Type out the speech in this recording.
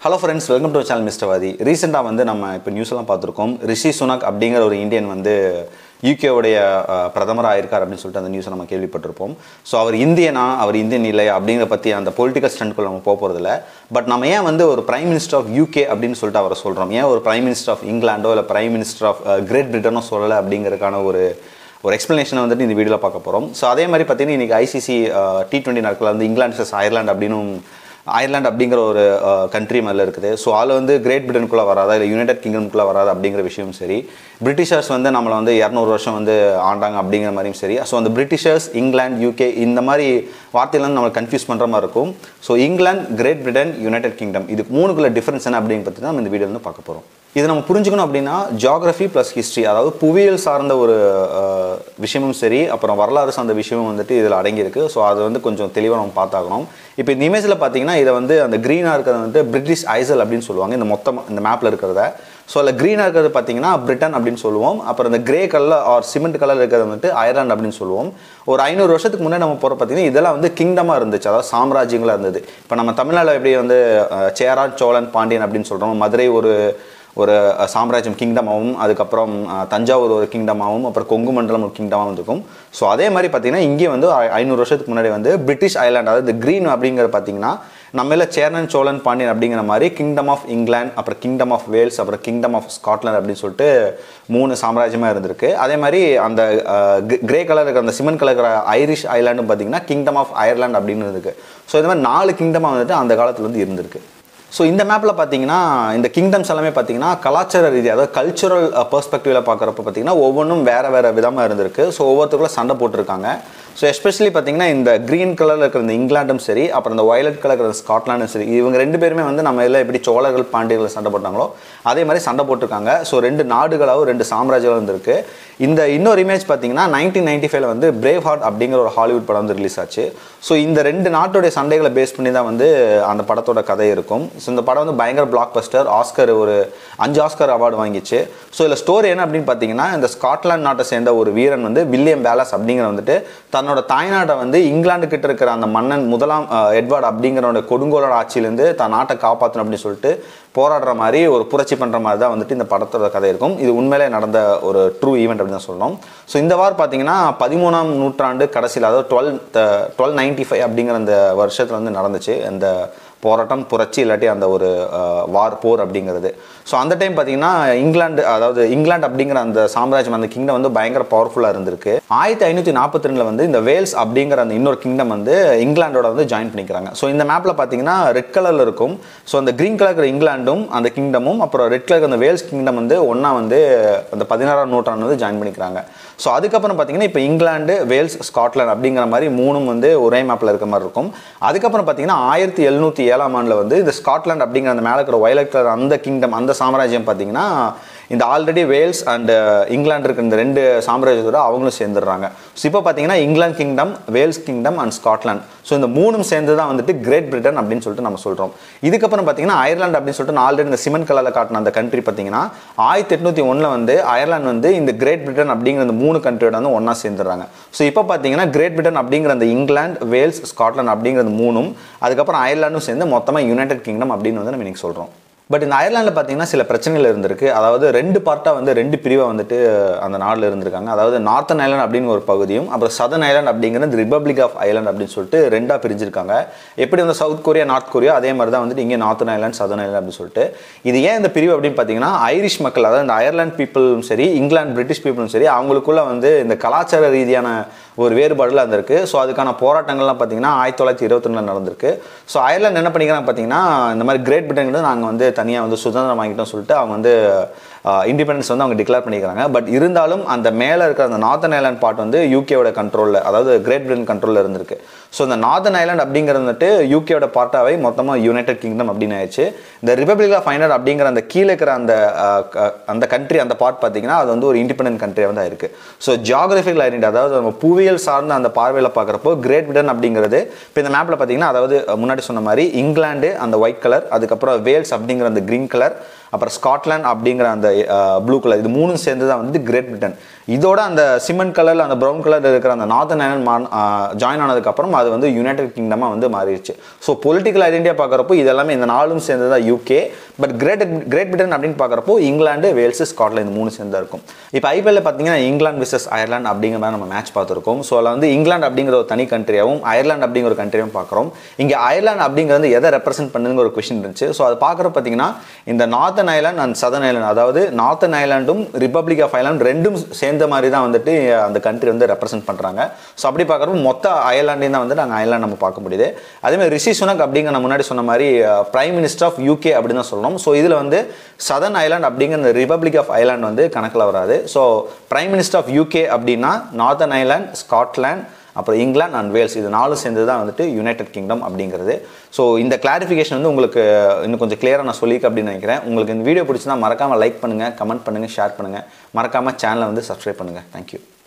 hello friends welcome to channel mister Vaathi ரீசெண்டாக வந்து நம்ம இப்போ நியூஸ்லாம் பார்த்துருக்கோம் ரிஷி சுனக் அப்படிங்கிற ஒரு இந்தியன் வந்து யூகேவுடைய பிரதமராக ஆயிருக்கார் அப்படின்னு சொல்லிட்டு அந்த நியூஸை நம்ம கேள்விப்பட்டிருப்போம் ஸோ அவர் இந்தியனா அவர் இந்தியன் இல்லையா அப்படிங்கிற பற்றி அந்த பொலிட்டிக்கல் ஸ்டண்ட்குள்ள நம்ம போக போகிறதில்ல பட் நம்ம ஏன் வந்து ஒரு பிரைம் மினிஸ்டர் ஆஃப் யூகே அப்படின்னு சொல்லிட்டு அவரை சொல்கிறோம் ஏன் ஒரு பிரைம் மினிஸ்டர் ஆஃப் இங்கிலாண்டோ இல்லை பிரைம் மினிஸ்டர் ஆஃப் கிரேட் பிரிட்டனோ சொல்லலை அப்படிங்கிறதுக்கான ஒரு ஒரு எக்ஸ்ப்ளனேஷனை வந்துட்டு இந்த வீடியோவில் பார்க்க போகிறோம் ஸோ அதே மாதிரி பார்த்தீங்கன்னா இன்றைக்கி ஐசிசி டி டுவெண்ட்டி நாட்கள் வந்து இங்கிலாந்து vs அயர்லாந்து அப்படின்னு அயர்லாந்து அப்படிங்கிற ஒரு கண்ட்ரி மேலே இருக்குது ஸோ அதில் வந்து கிரேட் பிரிட்டனுக்குள்ளே வராதா இல்லை யுனைடெட் கிங்டம்குள்ளே வராதா அப்படிங்கிற விஷயம் சரி பிரிட்டிஷர்ஸ் வந்து நம்மளை வந்து இரநூறு வருஷம் வந்து ஆண்டாங்க அப்படிங்கிற மாதிரியும் சரி ஸோ அந்த பிரிட்டிஷர்ஸ் இங்கிலாந்து யூகே இந்த மாதிரி வார்த்தையெல்லாம் நம்மளை கன்ஃபியூஸ் பண்ணுற மாதிரி இருக்கும் ஸோ இங்கிலாந்து கிரேட் பிரிட்டன் யுனைடெட் கிங்டம் இது மூணுக்குள்ள டிஃப்ரென்ஸ் என்ன அப்படிங்கிற பற்றி தான் நம்ம இந்த வீடியோ வந்து பார்க்க போகிறோம் இது நம்ம புரிஞ்சுக்கணும் அப்படின்னா ஜியாகிரஃபி ப்ளஸ் ஹிஸ்ட்ரி அதாவது புவியியல் சார்ந்த ஒரு அஹ், விஷயமும் சரி அப்புறம் வரலாறு சார்ந்த விஷயமும் வந்துட்டு இதில் அடங்கியிருக்கு ஸோ அது வந்து கொஞ்சம் தெளிவாக நம்ம பார்த்தாகணும் இப்போ இந்த இமேஜில் பார்த்தீங்கன்னா இதை வந்து அந்த க்ரீனாக இருக்கிறது வந்து பிரிட்டிஷ் ஐசல் அப்படின்னு சொல்லுவாங்க இந்த மொத்தம் இந்த மேப்பில் இருக்கிறத ஸோ அதில் க்ரீனாக இருக்கிறது பார்த்தீங்கன்னா பிரிட்டன் அப்படின்னு சொல்லுவோம் அப்புறம் இந்த grey colour or cement colour இருக்கிறது வந்துட்டு அயர்லாந்து அப்படின்னு சொல்லுவோம் ஒரு ஐநூறு வருஷத்துக்கு முன்னாடி நம்ம போகிற பார்த்தீங்கன்னா இதெல்லாம் வந்து கிங்டமாக இருந்துச்சு அதாவது சாம்ராஜ்யங்களாக இருந்தது இப்போ நம்ம தமிழ்நாட்டில் எப்படி வந்து அஹ், சேரன் சோழன் பாண்டியன் அப்படின்னு சொல்கிறோம் மதுரை ஒரு ஒரு அஹ், சாம்ராஜ்யம் கிங்டமாகவும் அதுக்கப்புறம் அஹ், தஞ்சாவூர் ஒரு கிங்டமாகவும் அப்புறம் கொங்கு மண்டலம் ஒரு கிங்டமாகவும் இருக்கும் ஸோ அதே மாதிரி பார்த்தீங்கன்னா இங்கே வந்து ஐ- ஐநூறு வருஷத்துக்கு முன்னாடி வந்து பிரிட்டிஷ் ஐலாண்ட் அதாவது இந்த க்ரீன் அப்படிங்கிற பார்த்தீங்கன்னா நம்மள சேரன் சோழன் பாண்டியன் அப்படிங்கிற மாதிரி கிங்டம் ஆஃப் இங்கிலாந்து அப்புறம் கிங்டம் ஆஃப் வேல்ஸ் அப்புறம் கிங்டம் ஆஃப் ஸ்காட்லாந்து அப்படின்னு சொல்லிட்டு மூணு சாம்ராஜ்யமாக இருந்திருக்கு அதே மாதிரி அந்த கிரே கலர் இருக்கிற அந்த சிமெண்ட் கலர் இருக்கிற ஐரிஷ் ஐலாண்டும் பார்த்தீங்கன்னா கிங்டம் ஆஃப் அயர்லாந்து அப்படின்னு இருந்திருக்கு ஸோ இந்த மாதிரி நாலு கிங்டமாக வந்துட்டு அந்த காலத்துல வந்து இருந்திருக்கு ஸோ இந்த மேப்பில் பார்த்தீங்கன்னா இந்த கிங்டம்ஸ் எல்லாமே பார்த்தீங்கன்னா கலாச்சார ரீதியாக அதாவது கல்ச்சுரல் பெர்ஸ்பெக்டிவில் பார்க்குறப்ப பார்த்தீங்கன்னா ஒவ்வொன்றும் வேறு வேறு விதமாக இருந்திருக்கு ஸோ ஒவ்வொருத்தருக்குள்ள சண்டை போட்டிருக்காங்க ஸோ எஸ்பெஷலி பார்த்தீங்கன்னா இந்த க்ரீன் கலரில் இருக்கிற இந்த இங்கிலாண்டும் சரி அப்புறம் இந்த வயலட் கலர் இருக்கிற ஸ்காட்லாண்டும் சரி இவங்க ரெண்டு பேருமே வந்து நம்ம எல்லாம் எப்படி சோழர்கள் பாண்டியர்கள் சண்டை போட்டாங்களோ அதே மாதிரி சண்டை போட்டிருக்காங்க ஸோ ரெண்டு நாடுகளாகவும் ரெண்டு சாம்ராஜ்யம் இருந்திருக்கு இந்த இன்னொரு இமேஜ் பார்த்தீங்கன்னா நைன்டீன் நைன்டி ஃபைவ்ல வந்து பிரேவ் ஹார்ட் அப்படிங்கிற ஒரு ஹாலிவுட் படம் வந்து ரிலீஸ் ஆச்சு ஸோ இந்த ரெண்டு நாட்டுடைய சண்டைகளை பேஸ் பண்ணி தான் வந்து அந்த படத்தோட கதை இருக்கும் ஸோ இந்த படம் வந்து பயங்கர பிளாக் பஸ்டர் ஆஸ்கர் ஒரு அஞ்சு ஆஸ்கர் அவார்டு வாங்கிச்சு ஸோ இதில் ஸ்டோரி என்ன அப்படின்னு பார்த்தீங்கன்னா இந்த ஸ்காட்லாந்து நாட்டை சேர்ந்த ஒரு வீரன் வந்து வில்லியம் பேலஸ் அப்படிங்கிற வந்துட்டு தன்னோட தாய்நாட்டை வந்து இங்கிலாந்து கிட்ட இருக்கிற அந்த மன்னன் முதலாம் அஹ், எட்வர்ட் அப்படிங்கிறவனோட கொடுங்கோலோட ஆட்சியிலேருந்து தன் நாட்டை காப்பாற்றணும் அப்படின்னு சொல்லிட்டு போராடுற மாதிரி ஒரு புரட்சி பண்ணுற மாதிரி தான் வந்துட்டு இந்த படத்தோட கதை இருக்கும் இது உண்மையிலே நடந்த ஒரு ட்ரூ ஈவெண்ட் அப்படின்னு தான் சொல்லணும் ஸோ இந்த வார் பார்த்தீங்கன்னா பதிமூணாம் நூற்றாண்டு கடைசியில் அதாவது டுவெல் டுவெல் நைன்டி ஃபைவ் அப்படிங்கிற அந்த வருஷத்தில் வந்து நடந்துச்சு அந்த போராட்டம் புரட்சி இல்லாட்டி அந்த ஒரு வார் போர் அப்படிங்கிறது ஸோ அந்த டைம் பார்த்தீங்கன்னா இங்கிலாந்து அதாவது இங்கிலாந்து அப்படிங்கிற அந்த சாம்ராஜ்யம் அந்த கிங்டம் வந்து பயங்கர பவர்ஃபுல்லாக இருந்திருக்கு ஆயிரத்தி ஐநூற்றி நாற்பத்தி ரெண்டில் வந்து இந்த வேல்ஸ் அப்படிங்கிற அந்த இன்னொரு கிங்டம் வந்து இங்கிலாண்டோட வந்து ஜாயின் பண்ணிக்கிறாங்க ஸோ இந்த மேப்பில் பார்த்தீங்கன்னா ரெட் கலரில் இருக்கும் ஸோ அந்த க்ரீன் கலர் இருக்கிற இங்கிலாண்டும் அந்த கிங்டமும் அப்புறம் ரெட் கலர் அந்த வேல்ஸ் கிங்டம் வந்து ஒன்றா வந்து அந்த பதினாறாம் நூற்றாண்டு வந்து ஜாயின் பண்ணிக்கிறாங்க ஸோ அதுக்கப்புறம் பார்த்தீங்கன்னா இப்போ இங்கிலாந்து வேல்ஸ் ஸ்காட்லாந்து அப்படிங்கிற மாதிரி மூணும் வந்து ஒரே மேப்பில் இருக்க மாதிரி இருக்கும் அதுக்கப்புறம் பார்த்தீங்கன்னா ஆயிரத்தி எழுநூற்றி ஏழாம் ஆண்டில் வந்து இந்த ஸ்காட்லாந்து அப்படிங்கிற அந்த மேலே இருக்கிற வயலட் கலர் அந்த கிங்டம் அந்த சாம்ராஜ்யம் பார்த்தீங்கன்னா இந்த ஆல்ரெடி வேல்ஸ் அண்ட் இங்கிலாந்து இருக்க இந்த ரெண்டு சாம்ராஜ்யத்தோட அவங்களும் சேர்ந்துடுறாங்க ஸோ இப்போ பார்த்தீங்கன்னா England kingdom Wales kingdom and Scotland so இந்த மூணும் சேர்ந்து தான் வந்துட்டு கிரேட் பிரிட்டன் அப்படின்னு சொல்லிட்டு நம்ம சொல்கிறோம் இதுக்கப்புறம் பார்த்தீங்கன்னா அயர்லாந்து அப்படின்னு சொல்லிட்டு நான் ஆல்ரெடி இந்த சிமெண்ட் கலரில் காட்டின அந்த கண்ட்ரி பார்த்தீங்கன்னா ஆயிரத்தி எட்நூற்றி ஒன்றில் வந்து அயர்லாந்து வந்து இந்த கிரேட் பிரிட்டன் அப்படிங்கிற அந்த மூணு கண்ட்ரியோட வந்து ஒன்றா சேர்ந்துடுறாங்க ஸோ இப்போ பார்த்தீங்கன்னா கிரேட் பிரிட்டன் அப்படிங்கிற அந்த இங்கிலாந்து வேல்ஸ் ஸ்காட்லாந்து அப்படிங்கிற அந்த மூணும் அதுக்கப்புறம் அயர்லாண்டும் சேர்ந்து மொத்தமாக யுனைடெட் கிங்டம் அப்படின்னு வந்து நம்ம இன்னைக்கு சொல்கிறோம் பட் இந்த அயர்லாண்டில் பார்த்தீங்கன்னா சில பிரச்சனைகள் இருந்திருக்கு அதாவது ரெண்டு பார்ட்டாக வந்து ரெண்டு பிரிவாக வந்துட்டு அந்த நாட்டில் இருந்திருக்காங்க அதாவது நார்த்தன் ஐலாண்ட் அப்படின்னு ஒரு பகுதியும் அப்புறம் சதன் ஐலாண்ட் அப்படிங்கிறது ரிப்பப்ளிக் ஆஃப் ஐலாண்ட் அப்படின்னு சொல்லிட்டு ரெண்டாக பிரிஞ்சிருக்காங்க எப்படி வந்து சவுத் கொரியா நார்த் கொரியா அதே மாதிரி தான் வந்துட்டு இங்கே நார்த்தன் ஐலாண்ட் சதன் ஐலாண்ட் அப்படின்னு சொல்லிட்டு இது ஏன் இந்த பிரிவு அப்படின்னு பார்த்தீங்கன்னா ஐரிஷ் மக்கள் அதாவது இந்த அயர்லாந்து பீப்புளும் சரி இங்கிலாந்து பிரிட்டிஷ் பீப்புளும் சரி அவங்களுக்குள்ள வந்து இந்த கலாச்சார ரீதியான ஒரு வேறுபாடுலாம் இருந்திருக்கு ஸோ அதுக்கான போராட்டங்கள்லாம் பார்த்தீங்கன்னா ஆயிரத்தி தொள்ளாயிரத்தி இருபத்தொன்னில் நடந்திருக்கு ஸோ அயர்லாந்து என்ன பண்ணிக்கிறாங்க பார்த்தீங்கன்னா இந்த மாதிரி கிரேட் பிரிட்டன் நாங்கள் வந்து தனியாக வந்து சுதந்திரம் வாங்கிட்டோம் சொல்லிட்டு அவங்க வந்து இண்டிபெண்டன்ஸ் வந்து அவங்க டிக்ளேர் பண்ணிக்கிறாங்க பட் இருந்தாலும் அந்த மேலே இருக்கிற அந்த நார்த்தன் ஐலாண்ட் பார்ட் வந்து யூகேவோட கண்ட்ரோலில் அதாவது கிரேட் பிரிட்டன் கண்ட்ரோலில் இருந்திருக்கு ஸோ இந்த நார்த்தன் ஐலாண்ட் அப்படிங்கிறது வந்துட்டு யூகேவோட பார்ட்டாகவே மொத்தமாக யுனைடெட் கிங்டம் அப்படின்னு ஆயிடுச்சு இந்த ரிப்பப்ளிக் ஆஃப் ஐலாண்ட் அப்படிங்கிற அந்த கீழே இருக்கிற அந்த அஹ், க- அந்த கண்ட்ரி அந்த பார்ட் பார்த்தீங்கன்னா அது வந்து ஒரு இண்டிபெண்டன்ட் கண்ட்ரியாக வந்து இருக்கு ஸோ ஜியாகிரபிக்கல் ஐடென்டி அதாவது நம்ம புவியியல் சார்ந்த அந்த பார்வையில் பார்க்குறப்போ கிரேட் பிரிட்டன் அப்படிங்கிறது இப்போ இந்த மேப்பில் பார்த்தீங்கன்னா அதாவது அஹ், முன்னாடி சொன்ன மாதிரி இங்கிலாந்து அந்த ஒயிட் கலர் அதுக்கப்புறம் வேல்ஸ் அப்படிங்கிற அந்த கிரீன் கலர் அப்புறம் ஸ்காட்லாந்து அப்படிங்கிற அந்த ப்ளூ கலர் இது மூணும் சேர்ந்து தான் வந்து கிரேட் பிரிட்டன் இதோட அந்த சிமெண்ட் கலரில் அந்த ப்ரௌன் கலரில் இருக்கிற அந்த நார்த்தன் ஐலாண்ட் ஜாயின் ஆனதுக்கப்புறம் அது வந்து யுனைடெட் கிங்டமாக வந்து மாறிடுச்சு ஸோ பொலிட்டிக்கல் ஐடென்டிட்டியாக பார்க்குறப்போ இதெல்லாமே இந்த நாலும் சேர்ந்து தான் UK but great great Britain அப்படின்னு பார்க்குறப்போ இங்கிலாந்து வேல்ஸ் ஸ்காட்லாந்து இந்த மூணு சேர்ந்து தான் இருக்கும் இப்போ ஐபிஎல்ல பார்த்தீங்கன்னா இங்கிலாந்து விசஸ் அயர்லாந்து அப்படிங்கிற மாதிரி நம்ம மேட்ச் பார்த்துருக்கோம் ஸோ அதில் வந்து இங்கிலாந்து அப்படிங்கிற ஒரு தனி கண்ட்ரியாகவும் அயர்லாந்து அப்படிங்கிற ஒரு கண்ட்ரியாகவும் பார்க்குறோம் இங்கே அயர்லாந்து அப்படிங்கிறது எதை ரெப்ரசென்ட் பண்ணுங்கிற ஒரு கொஷின் இருந்துச்சு ஸோ அது பார்க்குற பார்த்தீங்கன்னா இந்த northern island and southern island அதாவது நார்த்தன் ஐலாண்டும் ரிப்பப்ளிக் ஆஃப் ஐலாண்ட் ரெண்டும் சேர்ந்த மாதிரி தான் வந்துட்டு அந்த கண்ட்ரி வந்து ரெப்ரசென்ட் பண்ணுறாங்க ஸோ அப்படி பார்க்குறப்போ மொத்த அயர்லாண்டையும் தான் வந்து நாங்கள் அயர்லாண்ட் நம்ம பார்க்க முடியுது அதேமாதிரி ரிஷி சுனக் அப்படிங்கிற நான் முன்னாடி சொன்ன மாதிரி பிரைம் மினிஸ்டர் ஆஃப் யூகே அப்படின்னு தான் சொல்லணும் ஸோ இதில் வந்து சதன் ஐலாண்ட் அப்படிங்கிற இந்த ரிப்பப்ளிக் ஆஃப் ஐலாண்ட் வந்து கணக்கில் வராது so prime minister of UK அப்படின்னா நார்த்தன் ஐலாண்ட் ஸ்காட்லாண்ட் அப்புறம் இங்கிலாந்து அண்ட் வேல்ஸ் இது நாலும் சேர்ந்து தான் வந்துட்டு யுனைடெட் கிங்டம் அப்படிங்கிறது ஸோ இந்த கிளாரிஃபிகேஷன் வந்து உங்களுக்கு இன்னும் கொஞ்சம் கிளியராக நான் சொல்லிக்க அப்படின்னு நினைக்கிறேன் உங்களுக்கு இந்த வீடியோ பிடிச்சிருந்தா மறக்காமல் லைக் பண்ணுங்கள் கமெண்ட் பண்ணுங்கள் ஷேர் பண்ணுங்கள் மறக்காமல் சேனலை வந்து சப்ஸ்கிரைப் பண்ணுங்கள் தேங்க்யூ